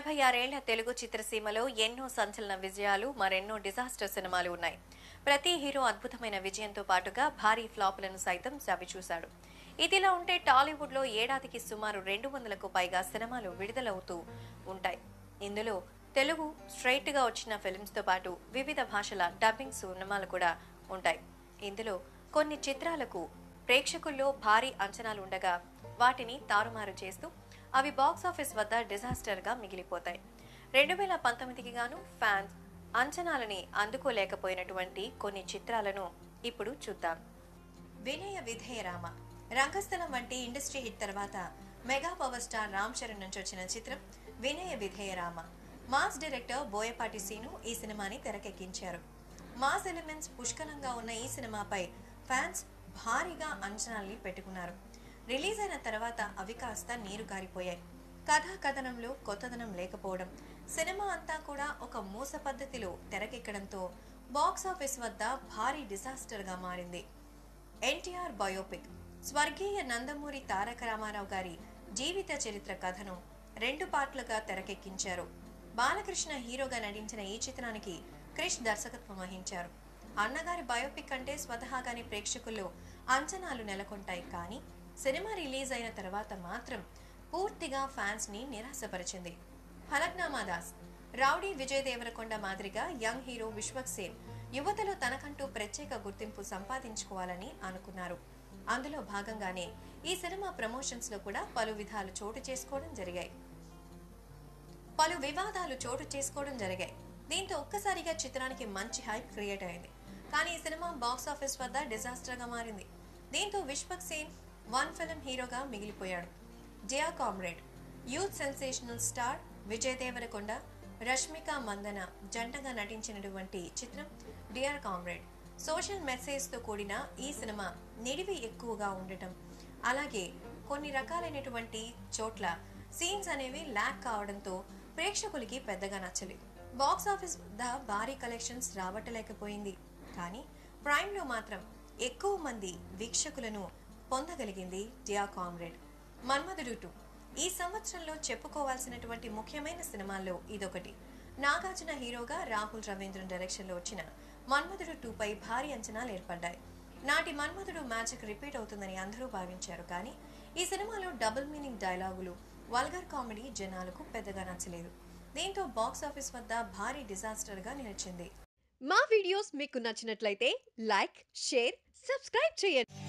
నలభై ఆరేళ్ల తెలుగు చిత్రసీమలో ఎన్నో సంచలన విజయాలు మరెన్నో డిజాస్టర్ సినిమాలు ఉన్నాయి ప్రతి హీరో అద్భుతమైన విజయంతో పాటుగా భారీ ఫ్లాపులను సైతం చవిచూశాడు ఇదిలా ఉంటే టాలీవుడ్ లో ఏడాదికి సుమారు రెండు వందలకు పైగా సినిమాలు విడుదలవుతూ ఉంటాయి ఇందులో తెలుగు స్ట్రైట్ గా వచ్చిన ఫిల్మ్స్ తో పాటు వివిధ భాషల డబ్బింగ్ సినిమాలు కూడా ఉంటాయి ఇందులో కొన్ని చిత్రాలకు ప్రేక్షకుల్లో భారీ అంచనాలు ఉండగా వాటిని తారుమారు చేస్తూ అవి బాక్స్ ఆఫీస్ వద్ద డిజాస్టర్ గా మిగిలిపోతాయి రెండు వేల పంతొమ్మిదికి గాను ఫ్యాన్స్ అంచనాలని అందుకోలేకపోయినటువంటి కొన్ని చిత్రాలను ఇప్పుడు చూద్దాం వినయ విధేయ రామ రంగస్థలం వంటి ఇండస్ట్రీ హిట్ తర్వాత mega power star Ram Charan నుంచి వచ్చిన చిత్రం వినయ విధేయ రామ మాస్ డైరెక్టర్ బోయపాటి సీను ఈ సినిమాని తెరకెక్కించారు మాస్ ఎలిమెంట్స్ పుష్కలంగా ఉన్న ఈ సినిమాపై ఫ్యాన్స్ భారీగా అంచనాల్ని పెట్టుకున్నారు రిలీజ్ అయిన తర్వాత అవి కాస్త నీరు గారిపోయాయి కథా కథనంలో కొత్తదనం లేకపోవడం సినిమా అంతా కూడా ఒక మూస పద్ధతిలో తెరకెక్కడంతో బాక్స్ ఆఫీస్ వద్ద భారీ డిజాస్టర్ గా మారింది ఎన్టీఆర్ బయోపిక్ స్వర్గీయ నందమూరి తారక రామారావు గారి జీవిత చరిత్ర కథను రెండు పార్ట్లుగా తెరకెక్కించారు బాలకృష్ణ హీరోగా నటించిన ఈ చిత్రానికి క్రిష్ దర్శకత్వం వహించారు అన్నగారి బయోపిక్ అంటే స్వతహాగానే ప్రేక్షకుల్లో అంచనాలు నెలకొంటాయి కానీ సినిమా రిలీజ్ అయిన తర్వాత మాత్రం పూర్తిగా ఫ్యాన్స్ ని నిరాశపరిచింది ఫలక్నామా దాస్ రౌడీ విజయ్ దేవరకొండ మాదిరిగా యంగ్ హీరో విశ్వక్ సేన్ యువతలో తనకంటూ ప్రత్యేక గుర్తింపు సంపాదించుకోవాలని అనుకున్నారు అందులో భాగంగానే ఈ సినిమా ప్రమోషన్స్ లో కూడా పలు విధాలు చోటు చేసుకోవడం జరిగాయి పలు వివాదాలు చోటు చేసుకోవడం జరిగాయి దీంతో ఒక్కసారిగా చిత్రానికి మంచి హైప్ క్రియేట్ అయింది కానీ ఈ సినిమా బాక్స్ ఆఫీస్ వద్ద డిజాస్టర్ గా మారింది దీంతో విశ్వక్ సేన్ వన్ ఫిల్మ్ హీరోగా మిగిలిపోయాడు జయా comrade youth sensational star Vijay Deverakonda Rashmika Mandanna జంటగా నటించినటువంటి చిత్రం డియర్ కామ్రేడ్ సోషల్ మెసేజ్ తో కూడిన ఈ సినిమా నిడివి ఎక్కువగా ఉండటం అలాగే కొన్ని రకాలైనటువంటి చోట్ల సీన్స్ అనేవి ల్యాక్ కావడంతో ప్రేక్షకులకి పెద్దగా నచ్చలేదు బాక్స్ ఆఫీస్ వద్ద భారీ కలెక్షన్స్ రాబట్టలేకపోయింది కానీ ప్రైమ్ లో మాత్రం ఎక్కువ మంది వీక్షకులను పొందగలిగింది డియా కామ్రేడ్ మన్మధుడు టూ ఈ సంవత్సరంలో చెప్పుకోవాల్సినటువంటి ముఖ్యమైన సినిమాల్లో ఇదొకటి నాగార్జున హీరోగా రాహుల్ రవీంద్రన్ డైరెక్షన్ లో వచ్చిన మన్మధుడు టూ పై భారీ అంచనాలు ఏర్పడ్డాయి నాటి మన్మధుడు మ్యాజిక్ రిపీట్ అవుతుందని అందరూ భావించారు కానీ ఈ సినిమాలో డబుల్ మీనింగ్ డైలాగులు వల్గర్ కామెడీ జనాలకు పెద్దగా నచ్చలేదు దీంతో బాక్స్ ఆఫీస్ వద్ద భారీ డిజాస్టర్ గా నిలిచింది మా వీడియోస్ మీకు నచ్చినట్లయితే లైక్ షేర్ సబ్స్క్రైబ్ చేయండి